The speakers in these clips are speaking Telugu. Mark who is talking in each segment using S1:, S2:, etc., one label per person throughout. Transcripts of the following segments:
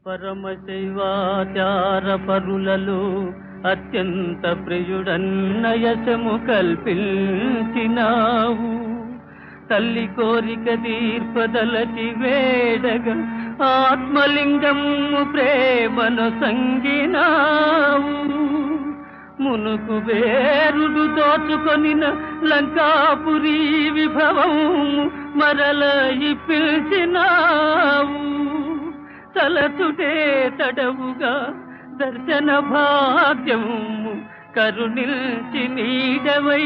S1: పరమశైవాచార పరులలో అత్యంత ప్రియుడన్నయశము కల్పించినావు తల్లి కోరిక తీర్పదలటి వేడగా ఆత్మలింగము ప్రేమను సంగినావు మునుకు వేరుడు దోచుకొనిన లంకాపురి విభవము మరల పిలిచినావు తలచుటే తడవుగా దర్శన భాగ్యము కరుణిల్చి నీడవై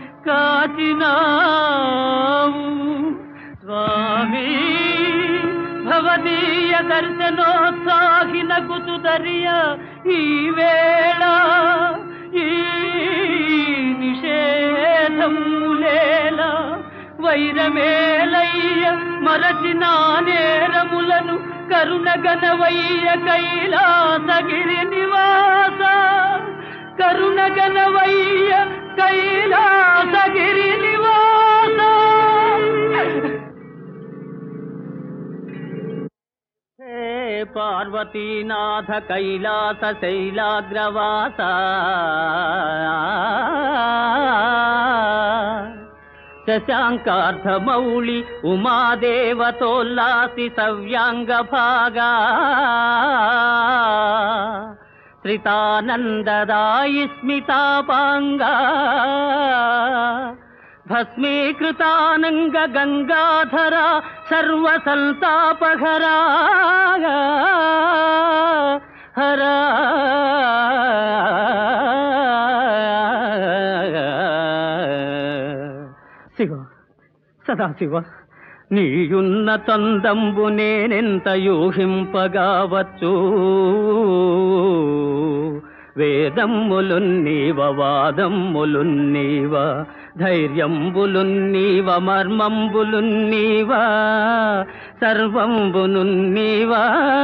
S1: కాచినావు స్వామి భవదీయ దర్శనోత్సాహిన కుతుదరియ ఈ వేళ ఈ నిషేధములేల వైరమేలయ్య మరచిన నేరములను కరుణగనవయ్య కైలాసగిరి నివాస కరుణగనవయ్య కైలాసగిరి నివాస హే పార్వతీనాథ కైలాస శైలాగ్రవాస శశాంకార్థమౌళి ఉమాదేవతోల్లాసి సవ్యాంగ భాగా శ్రితానందదాయి స్మితాపాంగా భస్మీకృతానంగ గంగాధర సర్వసంతాపహరా హరా శివ సదాశివ నీయున్న తందంబు నేనెంత యూహింపగావచ్చు వేదమ్ములున్నీవ వాదమ్ములున్నీవ ధైర్యంబులున్నీవ మర్మంబులున్నీవ సర్వంబునున్నీవా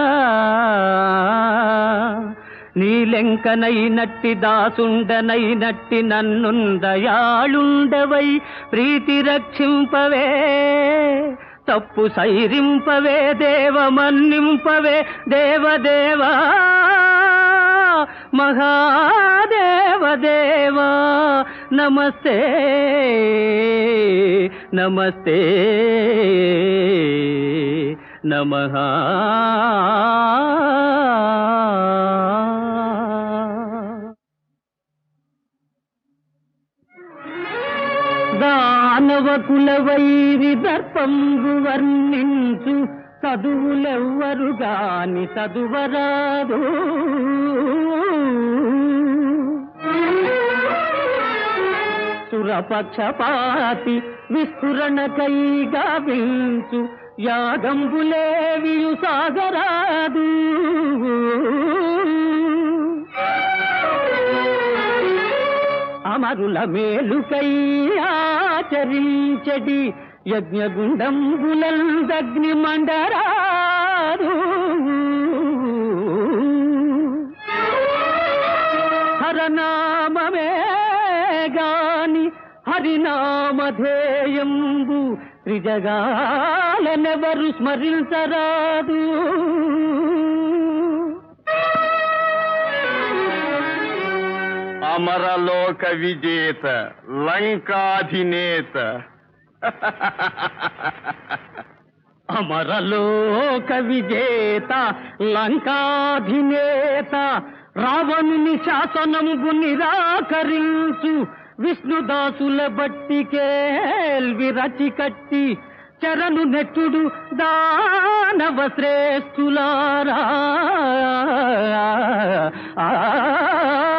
S1: నీలెంకనైనట్టి దాసుండనైనట్టి నన్నుందయాళుండవై ప్రీతి రక్షింపవే తప్పు సైరింపవే దేవ మన్నింపవే దేవదేవా మహాదేవదేవా నమస్తే నమస్తే నమః దానవ కుల వైరి దర్పంబు వర్ణించు చదువులెవ్వరు గాని చదువరాదు సురపక్షపాతి విస్ఫురణకై గావించు యాగంబులేవియు సాగరాదు అమరుల మేలుకై ఆచరించడి యజ్ఞగుండంబులందగ్ని మండరాదు హరనామమే గాని హరినామధేయంబు త్రిజగాలనెవరు స్మరించరాదు
S2: అమరలోక విజేత లంకాధినేత
S1: అమరలోక విజేత లంకాధినేత రావణుని శాసనముగు నిరాకరించు విష్ణుదాసుల బట్టి కేల్వి రచి కట్టి చరణు నెట్టుడు దానవ శ్రేష్ఠులారా ఆ